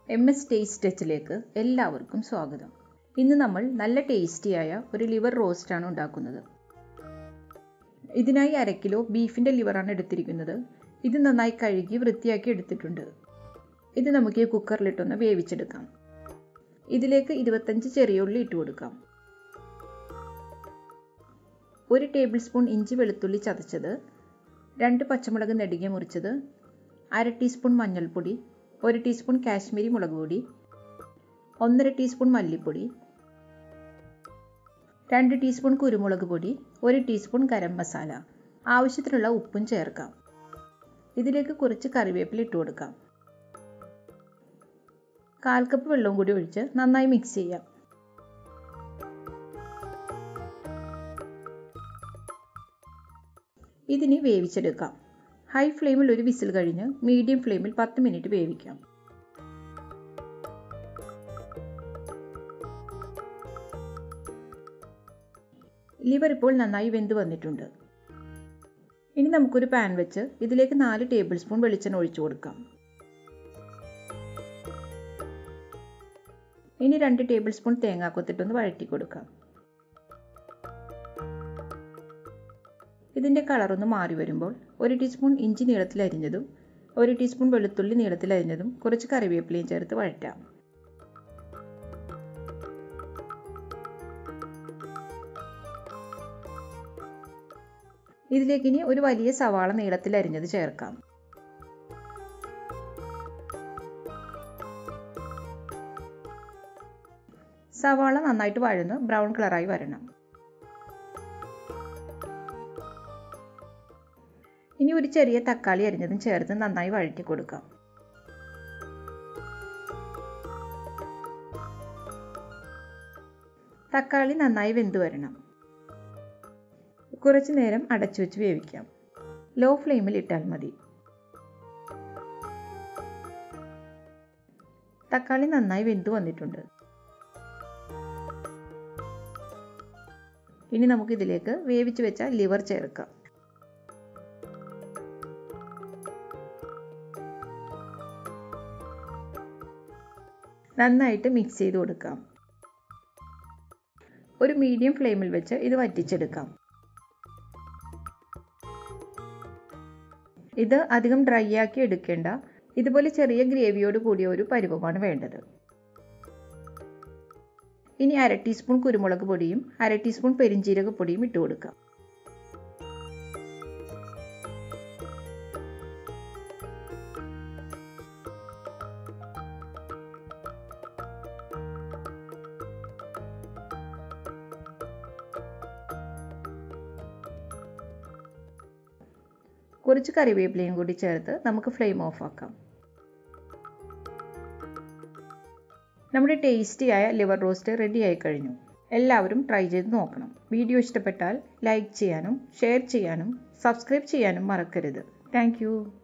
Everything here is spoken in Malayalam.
എം എസ് ടേസ്റ്റ് ടച്ചിലേക്ക് എല്ലാവർക്കും സ്വാഗതം ഇന്ന് നമ്മൾ നല്ല ടേസ്റ്റിയായ ഒരു ലിവർ റോസ്റ്റാണ് ഉണ്ടാക്കുന്നത് ഇതിനായി അര കിലോ ബീഫിൻ്റെ ലിവറാണ് എടുത്തിരിക്കുന്നത് ഇത് നന്നായി കഴുകി വൃത്തിയാക്കി എടുത്തിട്ടുണ്ട് ഇത് നമുക്ക് ഈ കുക്കറിലിട്ടൊന്ന് വേവിച്ചെടുക്കാം ഇതിലേക്ക് ഇരുപത്തഞ്ച് ചെറിയ ഉള്ളി ഇട്ട് കൊടുക്കാം ഒരു ടേബിൾ സ്പൂൺ ഇഞ്ചി വെളുത്തുള്ളി ചതച്ചത് രണ്ട് പച്ചമുളക് നെടുകെ മുറിച്ചത് അര ടീസ്പൂൺ മഞ്ഞൾപ്പൊടി ഒരു ടീസ്പൂൺ കാശ്മീരി മുളക് പൊടി ഒന്നര ടീസ്പൂൺ മല്ലിപ്പൊടി രണ്ട് ടീസ്പൂൺ കുരുമുളക് പൊടി ഒരു ടീസ്പൂൺ ഗരം മസാല ആവശ്യത്തിനുള്ള ഉപ്പും ചേർക്കാം ഇതിലേക്ക് കുറച്ച് കറിവേപ്പില ഇട്ട് കൊടുക്കാം കാൽ കപ്പ് വെള്ളവും കൂടി ഒഴിച്ച് നന്നായി മിക്സ് ചെയ്യാം ഇതിനി വേവിച്ചെടുക്കാം ഹൈ ഫ്ലെയിമിൽ ഒരു വിസിൽ കഴിഞ്ഞ് മീഡിയം ഫ്ലെയിമിൽ പത്ത് മിനിറ്റ് വേവിക്കാം ലിവർ ഇപ്പോൾ നന്നായി വെന്ത് വന്നിട്ടുണ്ട് ഇനി നമുക്കൊരു പാൻ വെച്ച് ഇതിലേക്ക് നാല് ടേബിൾ സ്പൂൺ വെളിച്ചെണ്ണ ഒഴിച്ചു കൊടുക്കാം ഇനി രണ്ട് ടേബിൾ സ്പൂൺ തേങ്ങാക്കൊത്തിട്ടൊന്ന് വഴറ്റി കൊടുക്കാം ഇതിൻ്റെ കളറൊന്ന് മാറി വരുമ്പോൾ ഒരു ടീസ്പൂൺ ഇഞ്ചി നീളത്തിൽ അരിഞ്ഞതും ഒരു ടീസ്പൂൺ വെളുത്തുള്ളി നീളത്തിൽ അരിഞ്ഞതും കുറച്ച് കറിവേപ്പിലയും ചേർത്ത് വഴറ്റാം ഇതിലേക്ക് ഇനി ഒരു വലിയ സവാള നീളത്തിൽ അരിഞ്ഞത് ചേർക്കാം സവാള നന്നായിട്ട് വഴന്ന് ബ്രൗൺ കളറായി വരണം ഇനി ഒരു ചെറിയ തക്കാളി അരിഞ്ഞതും ചേർത്ത് നന്നായി വഴറ്റി കൊടുക്കാം തക്കാളി നന്നായി വെന്ത് വരണം കുറച്ചു നേരം അടച്ചു വെച്ച് വേവിക്കാം ലോ ഫ്ലെയിമിൽ ഇട്ടാൽ മതി തക്കാളി നന്നായി വെന്ത് വന്നിട്ടുണ്ട് ഇനി നമുക്ക് ഇതിലേക്ക് വേവിച്ച് വെച്ച ലിവർ ചേർക്കാം നന്നായിട്ട് മിക്സ് ചെയ്ത് കൊടുക്കാം ഒരു മീഡിയം ഫ്ലെയിമിൽ വെച്ച് ഇത് വറ്റിച്ചെടുക്കാം ഇത് അധികം ഡ്രൈ ആക്കി എടുക്കേണ്ട ഇതുപോലെ ചെറിയ ഗ്രേവിയോട് കൂടിയ ഒരു പരുവമാണ് വേണ്ടത് ഇനി അര ടീസ്പൂൺ കുരുമുളക് പൊടിയും അര ടീസ്പൂൺ പെരിഞ്ജീരക പൊടിയും ഇട്ട് കൊടുക്കാം കുറച്ച് കറിവേപ്പിലയും കൂടി ചേർത്ത് നമുക്ക് ഫ്ലെയിം ഓഫ് ആക്കാം നമ്മുടെ ടേസ്റ്റിയായ ലിവർ റോസ്റ്റ് റെഡി ആയി കഴിഞ്ഞു എല്ലാവരും ട്രൈ ചെയ്ത് നോക്കണം വീഡിയോ ഇഷ്ടപ്പെട്ടാൽ ലൈക്ക് ചെയ്യാനും ഷെയർ ചെയ്യാനും സബ്സ്ക്രൈബ് ചെയ്യാനും മറക്കരുത് താങ്ക്